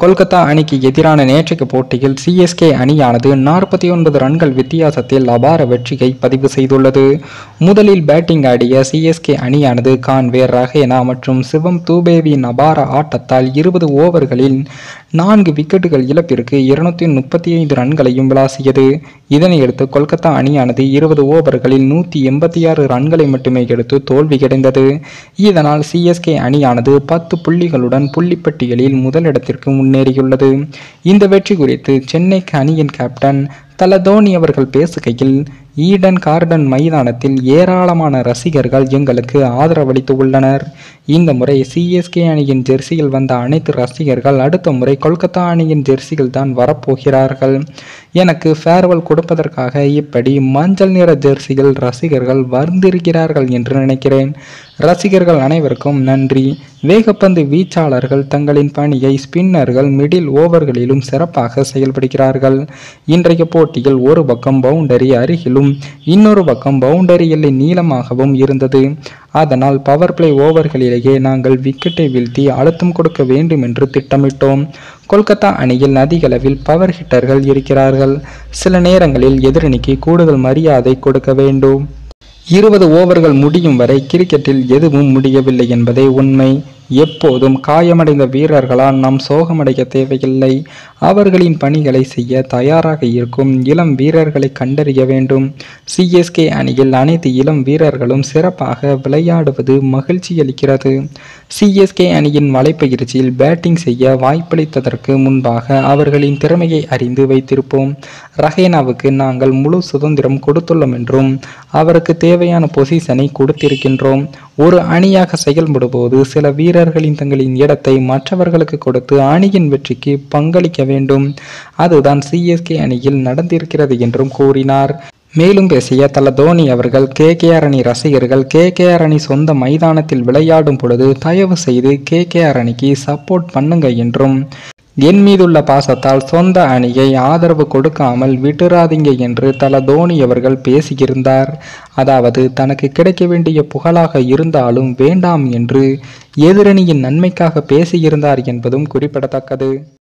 கொல்கத்தா அணிக்கு எதிரான நேற்றைய போட்டியில் சிஎஸ்கே அணியானது நாற்பத்தி ஒன்பது ரன்கள் வித்தியாசத்தில் அபார வெற்றியை பதிவு செய்துள்ளது முதலில் பேட்டிங் ஆடிய சிஎஸ்கே அணியானது கான்வே ரஹேனா மற்றும் சிவம் தூபேவின் அபார ஆட்டத்தால் இருபது ஓவர்களில் நான்கு விக்கெட்டுகள் இழப்பிற்கு இருநூத்தி முப்பத்தி ஐந்து ரன்களையும் விளாசியது இதனையடுத்து கொல்கத்தா அணியானது இருபது ஓவர்களில் நூற்றி எண்பத்தி ஆறு ரன்களை மட்டுமே எடுத்து தோல்வியடைந்தது இதனால் சிஎஸ்கே அணியானது பத்து புள்ளிகளுடன் புள்ளிப்பட்டியலில் முதலிடத்திற்கு முன்னேறியுள்ளது இந்த வெற்றி குறித்து சென்னை அணியின் கேப்டன் தல தோனி அவர்கள் பேசுகையில் ஈடன் கார்டன் மைதானத்தில் ஏராளமான ரசிகர்கள் எங்களுக்கு ஆதரவளித்து உள்ளனர் இந்த முறை சிஎஸ்கே அணியின் ஜெர்சியில் வந்த அனைத்து ரசிகர்கள் அடுத்த முறை கொல்கத்தா அணியின் ஜெர்சியில் தான் வரப்போகிறார்கள் எனக்கு ஃபேர்வெல் கொடுப்பதற்காக இப்படி மஞ்சள் நிற ஜெர்சிகள் ரசிகர்கள் வந்திருக்கிறார்கள் என்று நினைக்கிறேன் ரசிகர்கள் அனைவருக்கும் நன்றி வேகப்பந்து வீச்சாளர்கள் தங்களின் பணியை ஸ்பின்னர்கள் மிடில் ஓவர்களிலும் சிறப்பாக செயல்படுகிறார்கள் இன்றைய போட்டியில் ஒரு பக்கம் பவுண்டரி அருகிலும் இன்னொரு பக்கம் பவுண்டரி எல்லை நீளமாகவும் இருந்தது அதனால் பவர் பிளே ஓவர்களிலேயே நாங்கள் விக்கெட்டை வீழ்த்தி அழுத்தம் கொடுக்க வேண்டும் என்று திட்டமிட்டோம் கொல்கத்தா அணியில் அதிகளவில் பவர் ஹிட்டர்கள் இருக்கிறார்கள் சில நேரங்களில் எதிரணிக்கு கூடுதல் மரியாதை கொடுக்க வேண்டும் இருபது ஓவர்கள் முடியும் வரை கிரிக்கெட்டில் எதுவும் முடியவில்லை என்பதே உண்மை எப்போதும் காயமடைந்த வீரர்களால் நாம் சோகமடைய தேவையில்லை அவர்களின் பணிகளை செய்ய தயாராக இருக்கும் இளம் வீரர்களை கண்டறிய வேண்டும் சிஎஸ்கே அணியில் அனைத்து இளம் வீரர்களும் சிறப்பாக விளையாடுவது மகிழ்ச்சி அளிக்கிறது சிஎஸ்கே அணியின் வலைப்பயிற்சியில் பேட்டிங் செய்ய வாய்ப்பளித்ததற்கு முன்பாக அவர்களின் திறமையை அறிந்து வைத்திருப்போம் ரஹேனாவுக்கு நாங்கள் முழு சுதந்திரம் கொடுத்துள்ளோம் என்றும் அவருக்கு தேவையான பொசிஷனை கொடுத்திருக்கின்றோம் ஒரு அணியாக செயல்படும்போது சில வீரர்களின் தங்களின் இடத்தை மற்றவர்களுக்கு கொடுத்து அணியின் வெற்றிக்கு பங்களிக்க வேண்டும் அதுதான் சிஎஸ்கே அணியில் நடந்திருக்கிறது என்றும் கூறினார் மேலும் பேசிய தல தோனி அவர்கள் கேகேஆர் அணி ரசிகர்கள் கேகேஆர் அணி சொந்த மைதானத்தில் விளையாடும் பொழுது தயவு செய்து கேகேஆர் அணிக்கு சப்போர்ட் பண்ணுங்க என்றும் என் மீதுள்ள பாசத்தால் சொந்த அணியை ஆதரவு கொடுக்காமல் விட்டுறாதீங்க என்று தல தோனி அவர்கள் பேசியிருந்தார் அதாவது தனக்கு கிடைக்க வேண்டிய புகழாக இருந்தாலும் வேண்டாம் என்று எதிரணியின் நன்மைக்காக பேசியிருந்தார் என்பதும் குறிப்பிடத்தக்கது